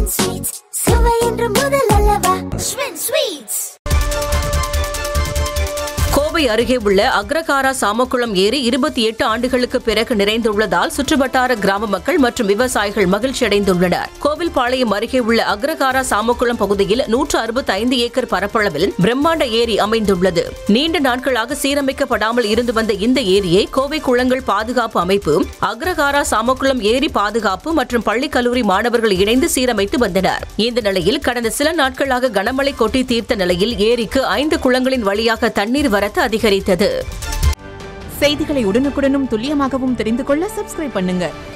Schwinn Sweets. சுவை என்று முதல் அல்லவா Schwinn Sweets. கோவை அருகே உள்ள அக்ரகாரா சாமக்குளம் ஏரி இருபத்தி எட்டு ஆண்டுகளுக்கு பிறகு நிறைந்துள்ளதால் சுற்றுவட்டார கிராம மக்கள் மற்றும் விவசாயிகள் மகிழ்ச்சி அடைந்துள்ளனர் கோவில்பாளையம் அருகே உள்ள அக்ரகாரா சாமக்குளம் பகுதியில் நூற்று அறுபத்தி ஐந்து ஏக்கர் பரப்பளவில் பிரம்மாண்ட ஏரி அமைந்துள்ளது நீண்ட நாட்களாக சீரமைக்கப்படாமல் இருந்து வந்த இந்த ஏரியை கோவை குளங்கள் பாதுகாப்பு அமைப்பு அக்ரகாரா சாமக்குளம் ஏரி பாதுகாப்பு மற்றும் பள்ளி கல்லூரி மாணவர்கள் இணைந்து சீரமைத்து வந்தனர் இந்த நிலையில் கடந்த சில நாட்களாக கனமழை கொட்டி தீர்த்த நிலையில் ஏரிக்கு ஐந்து குளங்களின் வழியாக தண்ணீர் வரத்து அதிகரித்தது செய்திகளை உடனுக்குடனும் துல்லியமாகவும் தெரிந்து கொள்ள சப்ஸ்கிரைப் பண்ணுங்க